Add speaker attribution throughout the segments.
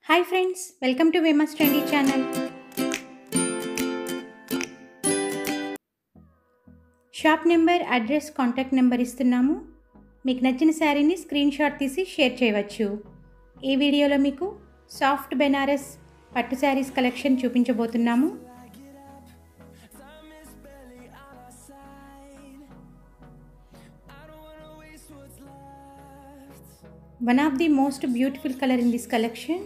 Speaker 1: hi friends welcome to వేమస్ trendy channel shop number address contact number ఇస్తున్నాము మీకు నచ్చిన శారీని స్క్రీన్ షాట్ తీసి షేర్ చేయవచ్చు ఈ వీడియోలో మీకు సాఫ్ట్ బెనారస్ పట్టు శారీస్ కలెక్షన్ చూపించబోతున్నాము one of the most beautiful color in this collection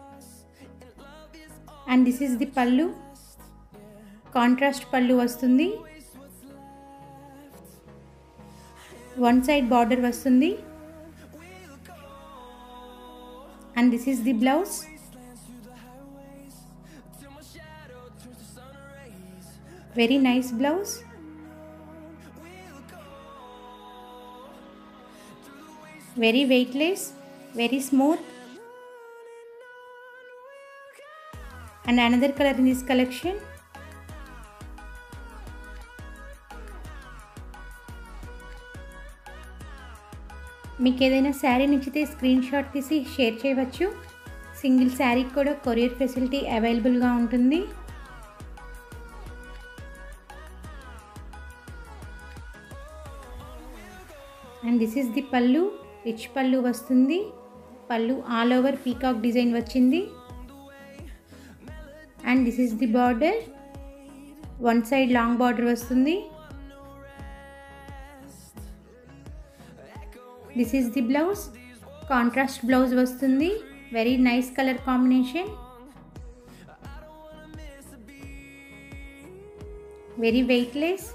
Speaker 1: and this is the pallu contrast pallu వస్తుంది వన్ సైడ్ బార్డర్ వస్తుంది and this is the blouse very nice blouse very weightless very smooth and another color in this collection మీకు ఏదైనా శారీ నచ్చితే screen shot తీసి share చేయవచ్చు single శారీకి కూడా courier facility అవైలబుల్గా ఉంటుంది and this is the pallu rich pallu వస్తుంది pallu all over peacock design వచ్చింది and this is the border one side long border వస్తుంది this is the blouse contrast blouse వస్తుంది very nice colour combination very weightless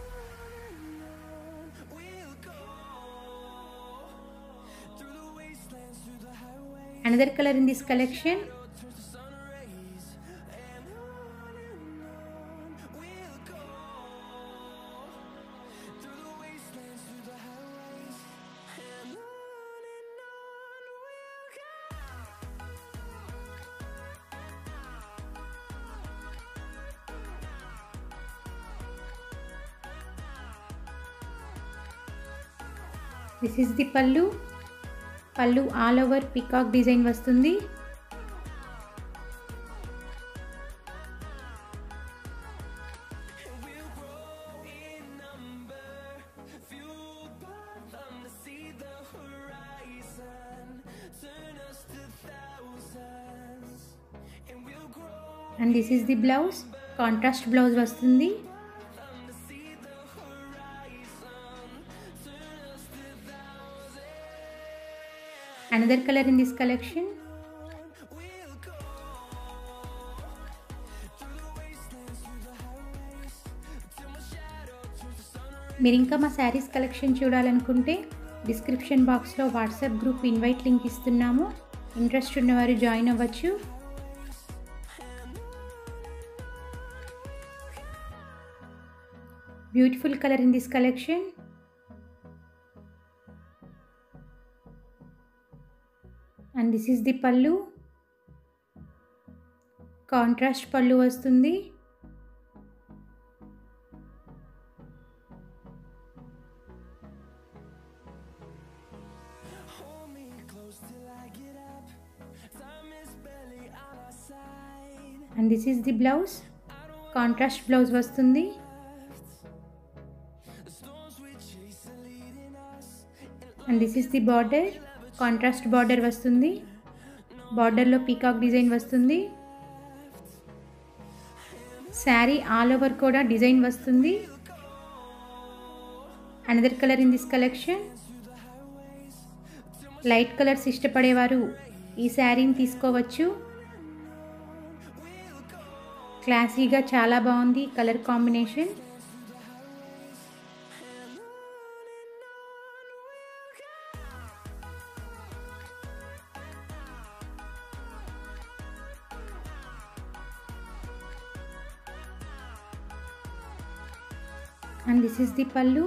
Speaker 1: another color in this collection this is the pallu pallu all over peacock design వస్తుంది and this is the blouse contrast blouse వస్తుంది another color in this collection మీరు ఇంకా మా saris collection చూడాలనుకుంటే description బాక్స్లో WhatsApp group invite link ఇస్తున్నాము interest ఉన్నవారు join అవ్వచ్చు beautiful colour in this collection and this is the pallu contrast pallu వస్తుంది and this is the blouse contrast blouse వస్తుంది and this is the border contrast border వస్తుంది బార్డర్లో peacock design వస్తుంది sari all over కూడా design వస్తుంది another colour in this collection light colours ఇష్టపడేవారు ఈ శారీని తీసుకోవచ్చు క్లాసీగా చాలా బాగుంది colour combination and this is the pallu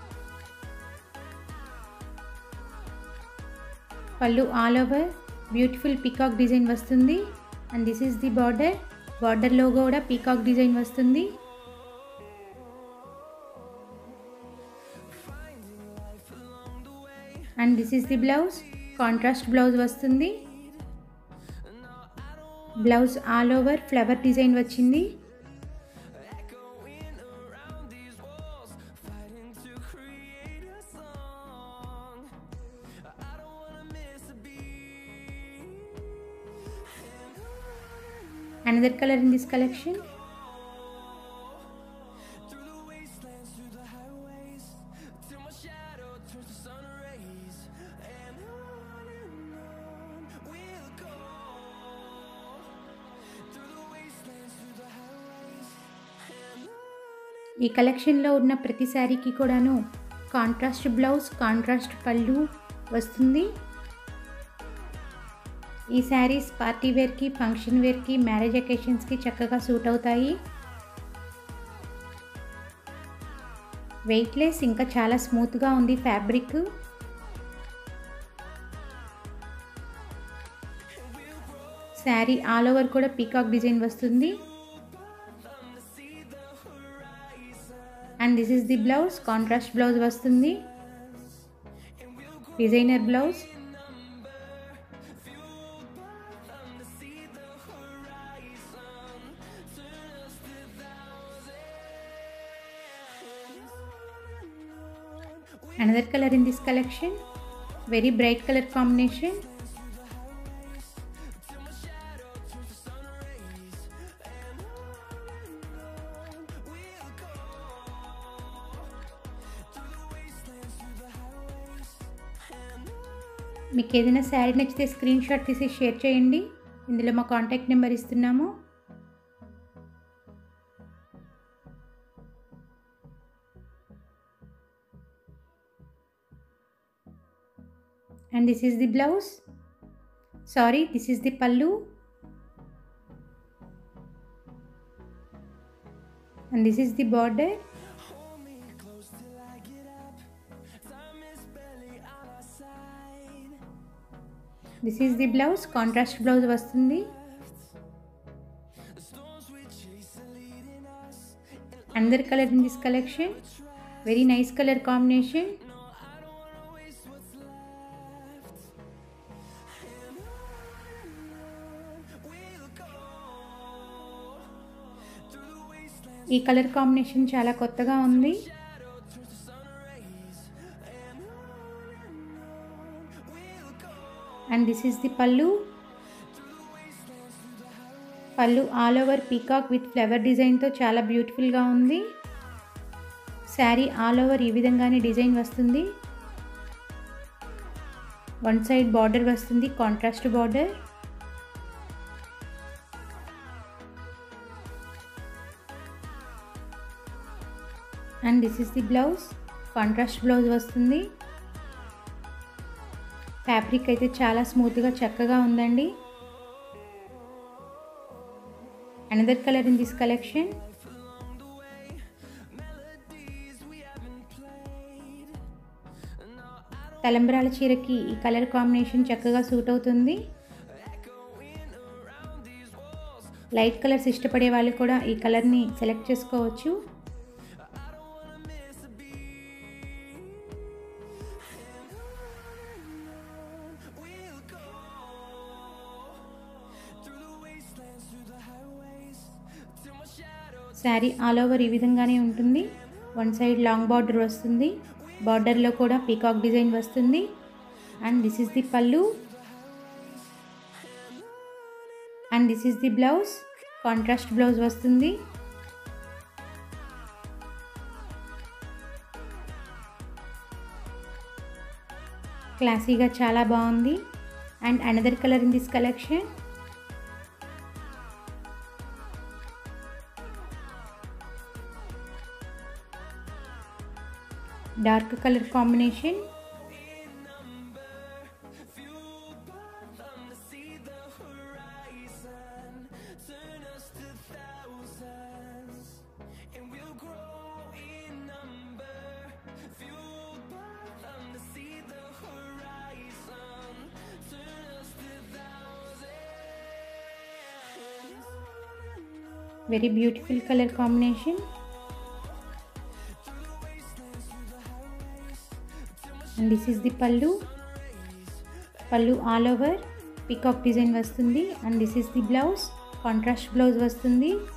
Speaker 1: pallu all over beautiful peacock design వస్తుంది and this is the border బార్డర్లో కూడా పీకాక్ డిజైన్ వస్తుంది and this is the blouse contrast blouse వస్తుంది blouse all over flower design వచ్చింది another color in this collection ఈ కలెక్షన్లో ఉన్న ప్రతి శారీకి కూడాను కాంట్రాస్ట్ బ్లౌజ్ కాంట్రాస్ట్ పళ్ళు వస్తుంది ఈ శారీస్ పార్టీ వేర్కి ఫంక్షన్ వేర్కి మ్యారేజ్ అకేషన్స్కి చక్కగా సూట్ అవుతాయి వెయిట్లెస్ ఇంకా చాలా స్మూత్గా ఉంది ఫ్యాబ్రిక్ శారీ ఆల్ ఓవర్ కూడా పీకాక్ డిజైన్ వస్తుంది and this is the blouse contrast blouse వస్తుంది designer blouse another color in this collection very bright color combination మీకు ఏదైనా శారీ నచ్చితే స్క్రీన్ షాట్ తీసి షేర్ చేయండి ఇందులో మా కాంటాక్ట్ నెంబర్ ఇస్తున్నాము and this is the blouse sorry this is the pallu and this is the border this is the blouse contrast blouse వస్తుంది another color in this collection very nice color combination ఈ colour combination చాలా కొత్తగా ఉంది and this is the pallu pallu all over peacock with flower డిజైన్తో చాలా బ్యూటిఫుల్గా ఉంది sari all over ఈ విధంగానే డిజైన్ వస్తుంది వన్ సైడ్ బార్డర్ వస్తుంది contrast border and this is the blouse contrast blouse వస్తుంది ఫ్యాబ్రిక్ అయితే చాలా స్మూత్గా చక్కగా ఉందండి another colour in this collection తలంబ్రాల చీరకి ఈ కలర్ కాంబినేషన్ చక్కగా సూట్ అవుతుంది లైట్ కలర్స్ ఇష్టపడే వాళ్ళు కూడా ఈ కలర్ని సెలెక్ట్ చేసుకోవచ్చు శారీ ఆల్ ఓవర్ ఈ విధంగానే ఉంటుంది వన్ సైడ్ లాంగ్ బార్డర్ వస్తుంది బార్డర్లో కూడా పీకాక్ డిజైన్ వస్తుంది and this is the pallu and this is the blouse contrast blouse వస్తుంది క్లాసీగా చాలా బాగుంది and another colour in this collection dark colour combination very beautiful color combination and this is the pallu pallu all over peacock design వస్తుంది and this is the blouse contrast blouse వస్తుంది